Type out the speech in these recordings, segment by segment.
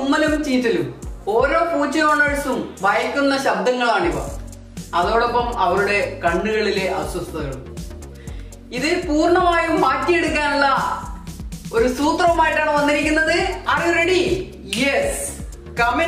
തുമ്മലും ചീറ്റലും ഓരോ പൂച്ച ഓണേഴ്സും ഭയക്കുന്ന ശബ്ദങ്ങളാണിവ അതോടൊപ്പം അവരുടെ കണ്ണുകളിലെ അസ്വസ്ഥതകളും ഇത് പൂർണ്ണമായും മാറ്റിയെടുക്കാനുള്ള ഒരു സൂത്രവുമായിട്ടാണ് വന്നിരിക്കുന്നത് ആർ യു റെഡി യെസ് കമിന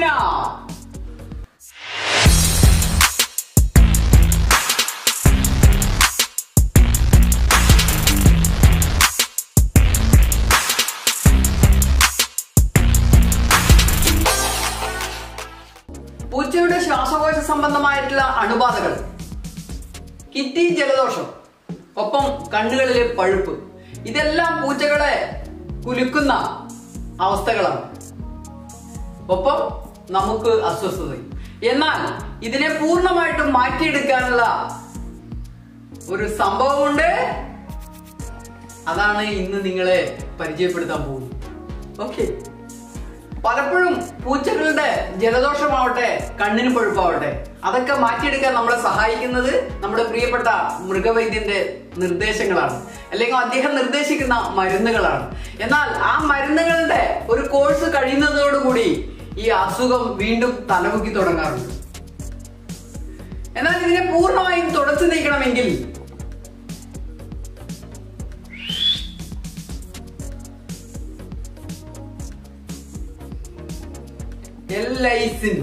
പൂച്ചയുടെ ശ്വാസകോശ സംബന്ധമായിട്ടുള്ള അണുബാധകൾ കിറ്റി ജലദോഷം ഒപ്പം കണ്ണുകളിലെ പഴുപ്പ് ഇതെല്ലാം പൂച്ചകളെ കുലുക്കുന്ന അവസ്ഥകളാണ് ഒപ്പം നമുക്ക് അസ്വസ്ഥതയും എന്നാൽ ഇതിനെ പൂർണ്ണമായിട്ടും മാറ്റിയെടുക്കാനുള്ള ഒരു സംഭവമുണ്ട് അതാണ് ഇന്ന് നിങ്ങളെ പരിചയപ്പെടുത്താൻ പോകുന്നത് ഓക്കെ പലപ്പോഴും പൂച്ചകളുടെ ജലദോഷമാവട്ടെ കണ്ണിന് പഴുപ്പാവട്ടെ അതൊക്കെ മാറ്റിയെടുക്കാൻ നമ്മളെ സഹായിക്കുന്നത് നമ്മുടെ പ്രിയപ്പെട്ട മൃഗവൈദ്യന്റെ നിർദ്ദേശങ്ങളാണ് അല്ലെങ്കിൽ അദ്ദേഹം നിർദ്ദേശിക്കുന്ന മരുന്നുകളാണ് എന്നാൽ ആ മരുന്നുകളുടെ ഒരു കോഴ്സ് കഴിയുന്നതോടുകൂടി ഈ അസുഖം വീണ്ടും തലമുക്കി തുടങ്ങാറുണ്ട് എന്നാൽ ഇതിനെ പൂർണ്ണമായും തുടച്ചു നീക്കണമെങ്കിൽ എല്ലൈസിൻ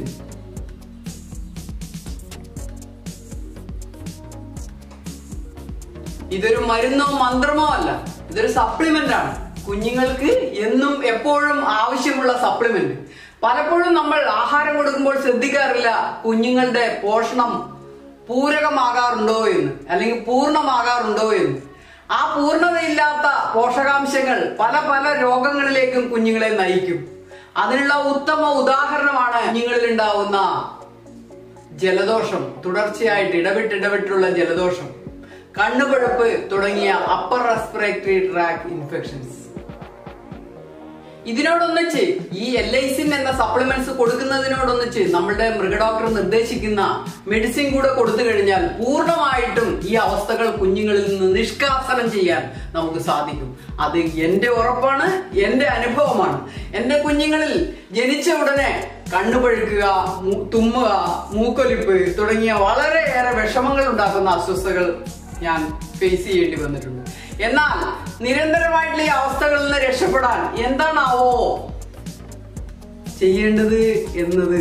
ഇതൊരു മരുന്നോ മന്ത്രമോ അല്ല ഇതൊരു സപ്ലിമെന്റ് ആണ് കുഞ്ഞുങ്ങൾക്ക് എന്നും എപ്പോഴും ആവശ്യമുള്ള സപ്ലിമെന്റ് പലപ്പോഴും നമ്മൾ ആഹാരം കൊടുക്കുമ്പോൾ ശ്രദ്ധിക്കാറില്ല കുഞ്ഞുങ്ങളുടെ പോഷണം പൂരകമാകാറുണ്ടോ എന്ന് അല്ലെങ്കിൽ പൂർണ്ണമാകാറുണ്ടോ എന്ന് ആ പൂർണ്ണതയില്ലാത്ത പോഷകാംശങ്ങൾ പല പല രോഗങ്ങളിലേക്കും കുഞ്ഞുങ്ങളെ നയിക്കും അതിനുള്ള ഉത്തമ ഉദാഹരണമാണ് കുഞ്ഞുങ്ങളിൽ ഉണ്ടാവുന്ന ജലദോഷം തുടർച്ചയായിട്ട് ഇടവിട്ട് ഇടവിട്ടുള്ള ജലദോഷം കണ്ണുപഴുപ്പ് തുടങ്ങിയ അപ്പർ റെസ്പിറേറ്ററി ട്രാക്ക് ഇൻഫെക്ഷൻസ് ഇതിനോടൊന്നിച്ച് ഈ എൽ ഐസിൻ എന്ന സപ്ലിമെന്റ്സ് കൊടുക്കുന്നതിനോടൊന്നിച്ച് നമ്മുടെ മൃഗഡോക്ടർ നിർദ്ദേശിക്കുന്ന മെഡിസിൻ കൂടെ കൊടുത്തു കഴിഞ്ഞാൽ പൂർണ്ണമായിട്ടും ഈ അവസ്ഥകൾ കുഞ്ഞുങ്ങളിൽ നിന്ന് നിഷ്കാസനം ചെയ്യാൻ നമുക്ക് സാധിക്കും അത് എന്റെ ഉറപ്പാണ് എന്റെ അനുഭവമാണ് എന്റെ കുഞ്ഞുങ്ങളിൽ ജനിച്ച ഉടനെ കണ്ണു പഴുക്കുക മൂ- തുമ്മുക മൂക്കൊലിപ്പ് തുടങ്ങിയ വളരെയേറെ വിഷമങ്ങൾ ഉണ്ടാക്കുന്ന അസ്വസ്ഥതകൾ ഞാൻ ഫേസ് ചെയ്യേണ്ടി വന്നിട്ടുണ്ട് എന്നാൽ നിരന്തരമായിട്ടുള്ള ഈ അവസ്ഥകളിൽ നിന്ന് രക്ഷപ്പെടാൻ എന്താണാവോ ചെയ്യേണ്ടത് എന്നത്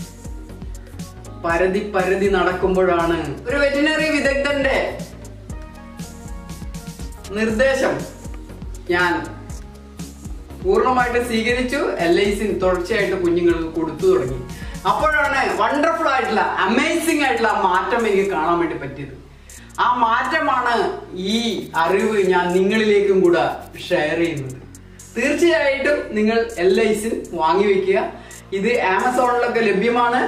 പരതി പരതി നടക്കുമ്പോഴാണ് ഒരു വെറ്റിനറി വിദഗ്ധന്റെ നിർദ്ദേശം ഞാൻ പൂർണ്ണമായിട്ട് സ്വീകരിച്ചു എൽ ഐ സി തുടർച്ചയായിട്ട് കുഞ്ഞുങ്ങൾക്ക് കൊടുത്തു തുടങ്ങി അപ്പോഴാണ് വണ്ടർഫുൾ ആയിട്ടുള്ള അമേസിംഗ് ആയിട്ടുള്ള ആ മാറ്റം എനിക്ക് കാണാൻ വേണ്ടി പറ്റിയത് ആ മാറ്റമാണ് ഈ അറിവ് ഞാൻ നിങ്ങളിലേക്കും കൂടെ ഷെയർ ചെയ്യുന്നത് തീർച്ചയായിട്ടും നിങ്ങൾ എൽ ഐ സി വാങ്ങി വെക്കുക ഇത് ആമസോണിലൊക്കെ ലഭ്യമാണ്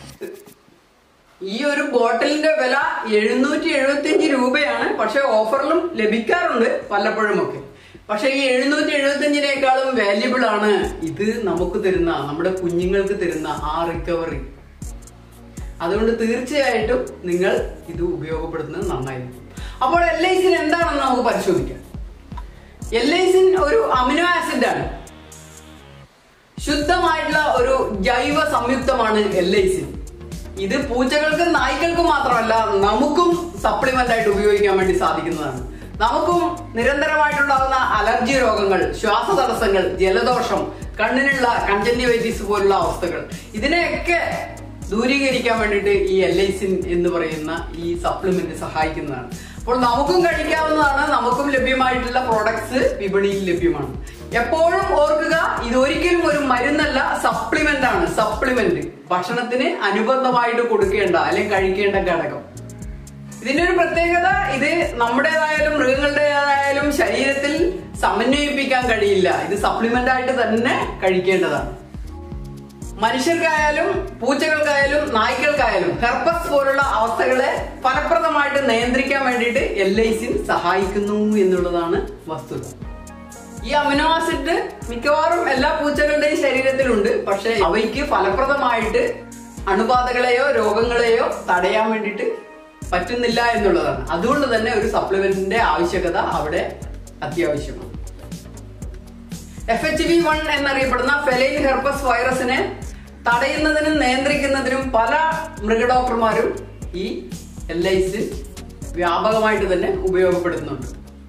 ഈ ഒരു ബോട്ടിലിന്റെ വില എഴുന്നൂറ്റി എഴുപത്തി അഞ്ച് രൂപയാണ് പക്ഷെ ഓഫറിലും ലഭിക്കാറുണ്ട് വല്ലപ്പോഴും ഒക്കെ പക്ഷെ ഈ എഴുന്നൂറ്റി എഴുപത്തി അഞ്ചിനേക്കാളും വാല്യുബിൾ ആണ് ഇത് നമുക്ക് തരുന്ന നമ്മുടെ കുഞ്ഞുങ്ങൾക്ക് തരുന്ന ആ റിക്കവറി അതുകൊണ്ട് തീർച്ചയായിട്ടും നിങ്ങൾ ഇത് ഉപയോഗപ്പെടുത്തുന്നത് നന്നായിരിക്കും അപ്പോൾ എൽ ഐ സിൻ എന്താണെന്ന് നമുക്ക് പരിശോധിക്കാം എൽ ഐ സിൻ ഒരു അമിനോ ആസിഡ് ആണ് ശുദ്ധമായിട്ടുള്ള ഒരു ജൈവ സംയുക്തമാണ് എൽ ഐ സിൻ ഇത് പൂച്ചകൾക്കും നായ്ക്കൾക്കും മാത്രമല്ല നമുക്കും സപ്ലിമെന്റ് ആയിട്ട് ഉപയോഗിക്കാൻ വേണ്ടി സാധിക്കുന്നതാണ് നമുക്കും നിരന്തരമായിട്ടുണ്ടാകുന്ന അലർജി രോഗങ്ങൾ ശ്വാസതടസ്സങ്ങൾ ജലദോഷം കണ്ണിനുള്ള കൺജന്റിവൈറ്റിസ് പോലുള്ള അവസ്ഥകൾ ഇതിനെയൊക്കെ ദൂരീകരിക്കാൻ വേണ്ടിയിട്ട് ഈ എൽ ഐസിൻ എന്ന് പറയുന്ന ഈ സപ്ലിമെന്റ് സഹായിക്കുന്നതാണ് അപ്പോൾ നമുക്കും കഴിക്കാവുന്നതാണ് നമുക്കും ലഭ്യമായിട്ടുള്ള പ്രോഡക്ട്സ് വിപണിയിൽ ലഭ്യമാണ് എപ്പോഴും ഓർക്കുക ഇത് ഒരിക്കലും ഒരു മരുന്നല്ല സപ്ലിമെന്റ് ആണ് സപ്ലിമെന്റ് ഭക്ഷണത്തിന് അനുബന്ധമായിട്ട് കൊടുക്കേണ്ട അല്ലെങ്കിൽ കഴിക്കേണ്ട ഘടകം ഇതിന്റെ ഒരു പ്രത്യേകത ഇത് നമ്മുടേതായാലും മൃഗങ്ങളുടേതായാലും ശരീരത്തിൽ സമന്വയിപ്പിക്കാൻ കഴിയില്ല ഇത് സപ്ലിമെന്റ് ആയിട്ട് തന്നെ കഴിക്കേണ്ടതാണ് മനുഷ്യർക്കായാലും പൂച്ചകൾക്കായാലും നായ്ക്കൾക്കായാലും ഹെർപ്പസ് പോലുള്ള അവസ്ഥകളെ ഫലപ്രദമായിട്ട് നിയന്ത്രിക്കാൻ വേണ്ടിയിട്ട് എൽ ഐ സിൻ സഹായിക്കുന്നു എന്നുള്ളതാണ് വസ്തുത ഈ അമിനോ ആസിഡ് മിക്കവാറും എല്ലാ പൂച്ചകളുടെയും ശരീരത്തിലുണ്ട് പക്ഷെ അവയ്ക്ക് ഫലപ്രദമായിട്ട് അണുബാധകളെയോ രോഗങ്ങളെയോ തടയാൻ വേണ്ടിയിട്ട് പറ്റുന്നില്ല എന്നുള്ളതാണ് അതുകൊണ്ട് തന്നെ ഒരു സപ്ലിമെന്റിന്റെ ആവശ്യകത അവിടെ അത്യാവശ്യമാണ് എഫ് എച്ച് വി വൺ എന്നറിയപ്പെടുന്ന ഫെലൈൻ ഹെർപ്പസ് വൈറസിനെ തടയുന്നതിനും നിയന്ത്രിക്കുന്നതിനും പല മൃഗഡോക്ടർമാരും ഈ എൽ ഐസിൻ വ്യാപകമായിട്ട് തന്നെ ഉപയോഗപ്പെടുത്തുന്നുണ്ട്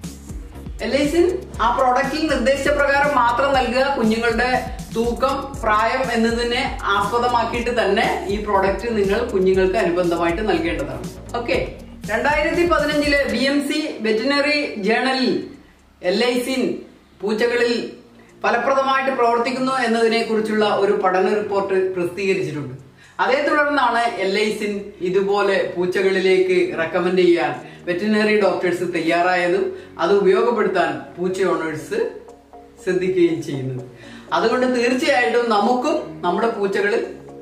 എലൈസിൻ ആ പ്രോഡക്റ്റിൽ നിർദ്ദേശിച്ച പ്രകാരം മാത്രം നൽകുക കുഞ്ഞുങ്ങളുടെ തൂക്കം പ്രായം എന്നതിനെ ആസ്പദമാക്കിയിട്ട് തന്നെ ഈ പ്രോഡക്റ്റ് നിങ്ങൾ കുഞ്ഞുങ്ങൾക്ക് അനുബന്ധമായിട്ട് നൽകേണ്ടതാണ് ഓക്കെ രണ്ടായിരത്തി പതിനഞ്ചിലെ ബി എം സി വെറ്റിനറി ജേണലിൽ എലൈസിൻ പൂച്ചകളിൽ ഫലപ്രദമായിട്ട് പ്രവർത്തിക്കുന്നു എന്നതിനെ കുറിച്ചുള്ള ഒരു പഠന റിപ്പോർട്ട് പ്രസിദ്ധീകരിച്ചിട്ടുണ്ട് അതേ തുടർന്നാണ് എൽ ഐസിൻ ഇതുപോലെ പൂച്ചകളിലേക്ക് റെക്കമെൻഡ് ചെയ്യാൻ വെറ്റിനറി ഡോക്ടേഴ്സ് തയ്യാറായതും അത് ഉപയോഗപ്പെടുത്താൻ പൂച്ച ഓണേഴ്സ് ശ്രദ്ധിക്കുകയും ചെയ്യുന്നത് അതുകൊണ്ട് തീർച്ചയായിട്ടും നമുക്കും നമ്മുടെ പൂച്ചകളിൽ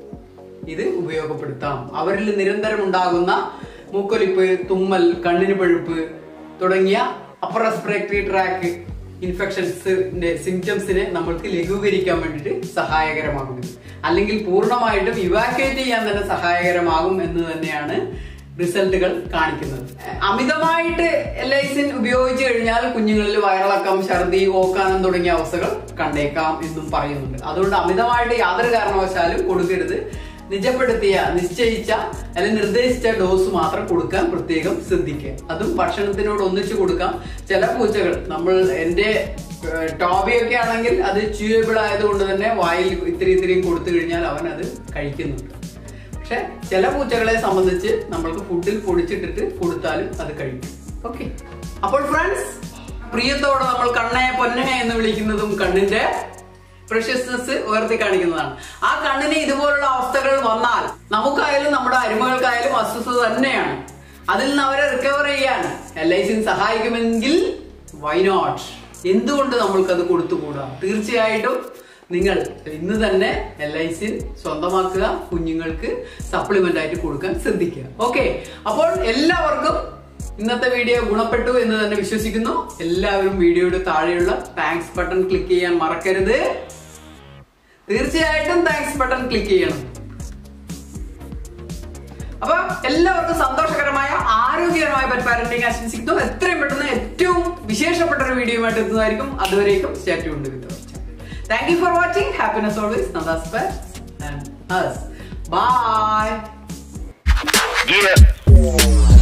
ഇത് ഉപയോഗപ്പെടുത്താം അവരിൽ നിരന്തരം ഉണ്ടാകുന്ന മൂക്കൊലിപ്പ് തുമ്മൽ കണ്ണിന് പഴുപ്പ് തുടങ്ങിയ അപ്പർ റെസ്പിറേറ്ററി ട്രാക്ക് ഇൻഫെക്ഷൻസിന്റെ സിംറ്റംസിനെ നമ്മൾക്ക് ലഘൂകരിക്കാൻ വേണ്ടിയിട്ട് സഹായകരമാകും ഇത്. അല്ലെങ്കിൽ പൂർണ്ണമായിട്ടും ഇവാക്യുവേറ്റ് ചെയ്യാൻ തന്നെ സഹായകരമാകും എന്ന് തന്നെയാണ് റിസൾട്ടുകൾ കാണിക്കുന്നത് അമിതമായിട്ട് എലൈസിൻ ഉപയോഗിച്ചു കഴിഞ്ഞാൽ കുഞ്ഞുങ്ങളിൽ വയറിളക്കം ഛർദി ഓക്കാനം തുടങ്ങിയ അവസ്ഥകൾ കണ്ടേക്കാം എന്നും പറയുന്നുണ്ട് അതുകൊണ്ട് അമിതമായിട്ട് യാതൊരു കാരണവശാലും കൊടുക്കരുത് നിജപ്പെടുത്തിയ നിശ്ചയിച്ച അല്ലെങ്കിൽ നിർദ്ദേശിച്ച ഡോസ് മാത്രം കൊടുക്കാൻ പ്രത്യേകം ശ്രദ്ധിക്കുക അതും ഭക്ഷണത്തിനോട് ഒന്നിച്ചു കൊടുക്കാം ചില പൂച്ചകൾ നമ്മൾ എന്റെ ടോബിയൊക്കെ ആണെങ്കിൽ അത് ച്യൂയബിൾ ആയതുകൊണ്ട് തന്നെ വായിൽ ഇത്തിരി ഇത്തിരിയും കൊടുത്തു കഴിഞ്ഞാൽ അവൻ അത് കഴിക്കുന്നുണ്ട് പക്ഷെ ചില പൂച്ചകളെ സംബന്ധിച്ച് നമ്മൾക്ക് ഫുഡിൽ പൊടിച്ചിട്ടിട്ട് കൊടുത്താലും അത് കഴിക്കും ഓക്കെ അപ്പോൾ ഫ്രണ്ട്സ് പ്രിയത്തോടെ നമ്മൾ കണ്ണയെ പൊന്നെ എന്ന് വിളിക്കുന്നതും കണ്ണിന്റെ പ്രഷ്യസ്നെസ് ഉയർത്തി കാണിക്കുന്നതാണ് ആ കണ്ണിന് ഇതുപോലുള്ള അവസ്ഥകൾ വന്നാൽ നമുക്കായാലും നമ്മുടെ അരുമകൾക്കായാലും അസ്വസ്ഥത തന്നെയാണ് അതിൽ നിന്ന് അവരെ റിക്കവർ ചെയ്യാൻ എൽ ഐ സിൻ സഹായിക്കുമെങ്കിൽ വൈ നോട്ട് എന്തുകൊണ്ട് നമ്മൾക്കത് കൊടുത്തുകൂടാ തീർച്ചയായിട്ടും നിങ്ങൾ ഇന്ന് തന്നെ എൽ ഐ സി സ്വന്തമാക്കുക കുഞ്ഞുങ്ങൾക്ക് സപ്ലിമെന്റ് ആയിട്ട് കൊടുക്കാൻ ശ്രദ്ധിക്കുക ഓക്കെ അപ്പോൾ എല്ലാവർക്കും ഇന്നത്തെ വീഡിയോ ഗുണപ്പെട്ടു എന്ന് തന്നെ വിശ്വസിക്കുന്നു എല്ലാവരും വീഡിയോയുടെ താഴെയുള്ള താങ്ക്സ് ബട്ടൺ ക്ലിക്ക് ചെയ്യാൻ മറക്കരുത് തീർച്ചയായിട്ടും താങ്ക്സ് ബട്ടൺ ക്ലിക്ക് ചെയ്യണം അപ്പൊ എല്ലാവർക്കും സന്തോഷകരമായ ആരോഗ്യകരമായ പെറ്റ് പാരന്റിങ് ആശംസിക്കുന്നു എത്രയും പെട്ടെന്ന് ഏറ്റവും വിശേഷപ്പെട്ട ഒരു വീഡിയോയുമായിട്ട് എത്തുന്നതായിരിക്കും അതുവരേക്കും സ്റ്റേറ്റ് ഉണ്ട് with thank you for watching happiness always Nandas pets and us. Bye. Yeah.